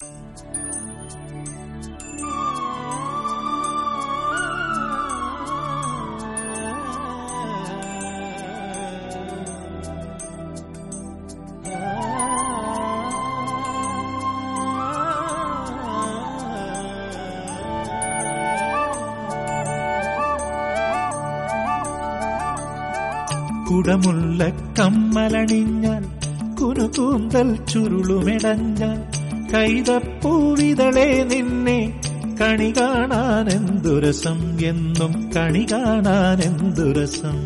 കുടമുള്ള കമ്മലണിഞ്ഞാൽ കുനുകൂന്തൽ ചുരുളുമെടഞ്ഞാൽ കൈതപ്പൂവിതളെ നിന്നെ കണി കാണാൻ എന്തുരസം എന്നും കണി കാണാൻ എന്തുരസം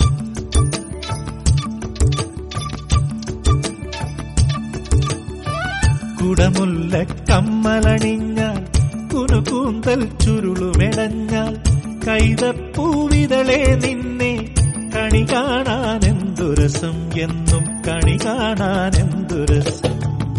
കുടമുല്ല കമ്മലണിഞ്ഞാൽ കുനുകൂന്തൽ ചുരുളുമെടഞ്ഞാൽ കൈതപ്പൂവിതളെ നിന്നെ കണി കാണാൻ എന്തുരസം എന്നും കണി കാണാൻ എന്തുരസം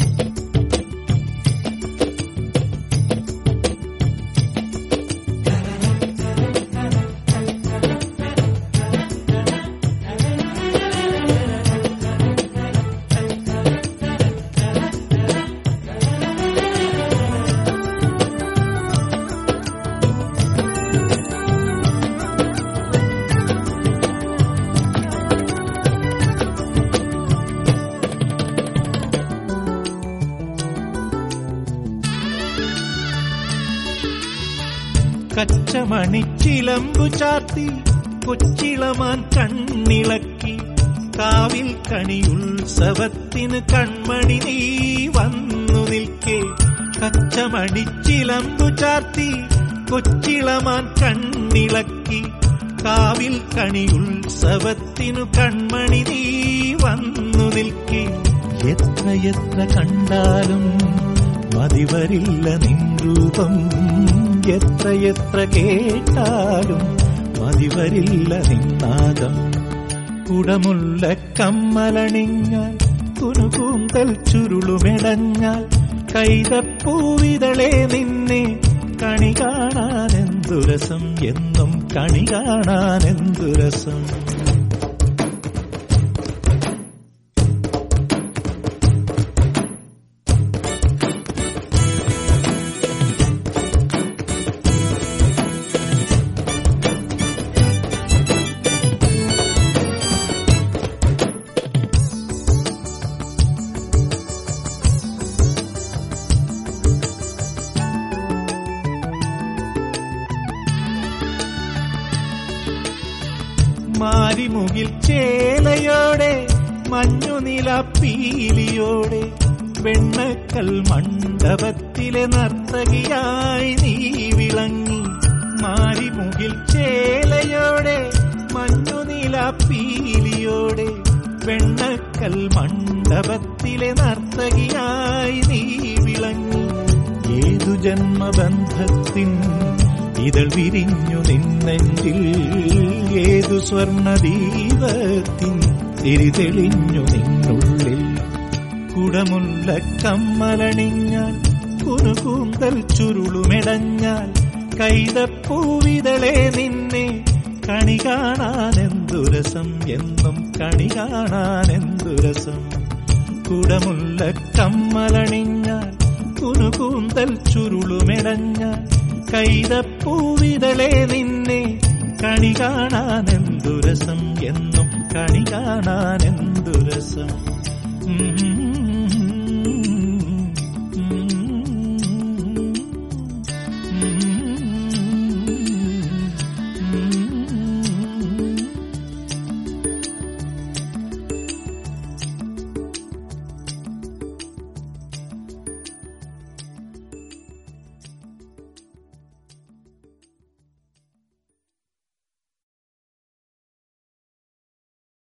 കച്ചമണിച്ചിലമ്പു ചാർത്തി കൊച്ചിളമാൻ കണ്ണിളക്കി കാവിൽ കണിയുത്സവത്തിന് കൺമണി നീ വന്നു നിൽക്കേ കച്ചമണിച്ചിലമ്പു ചാർത്തി കൊച്ചിളമാൻ കണ്ണിളക്കി കാവിൽ കണിയുത്സവത്തിനു കൺമണി നീ വന്നു നിൽക്കേ എത്ര എത്ര കണ്ടാലും മതിവരില്ല നിൻ രൂപം എത്ര എത്ര കേട്ടാലും മതിവരില്ല നിന്നാദം കുടമുള്ള കമ്മലണിഞ്ഞാൽ കുനുകൂന്തൽ ചുരുളുമെടഞ്ഞാൽ കൈതപ്പൂവിതളെ നിന്നെ കണി കാണാൻ എന്തുരസം എന്നും കണി കാണാൻ എന്തുരസം മാരിമുകിൽ ചേലയോടെ മഞ്ഞുനില പീലിയോടെ വെണ്ണക്കൽ മണ്ഡപത്തിലെ നർത്തകിയായി നീ വിളങ്ങി മാരിമുകിൽ ചേലയോടെ മഞ്ഞുനില പീലിയോടെ വെണ്ണക്കൽ മണ്ഡപത്തിലെ നർത്തകിയായി നീ വിളങ്ങി ഏതു ജന്മബന്ധത്തിൻ ഇതൾ വിരിഞ്ഞു നിന്നെങ്കിൽ ഏതു സ്വർണദീപത്തിൻ തിരിതെളിഞ്ഞു നിന്നുള്ളിൽ കുടമുള്ള കമ്മലണിഞ്ഞാൽ കുനുകൂന്തൽ ചുരുളുമെടഞ്ഞാൽ കൈതപ്പൂവിതളെ നിന്നെ കണി കാണാൻ എന്തുരസം എന്നും കണി കാണാൻ എന്തുരസം കുടമുള്ള കമ്മലണിഞ്ഞാൽ കുനുകൂന്തൽ ചുരുളുമെടഞ്ഞാൽ കൈതപ്പൂവിതളെ നിന്നെ കണി കാണാൻ എന്തുരസം എന്നും കണി കാണാൻ എന്തുരസം ഉം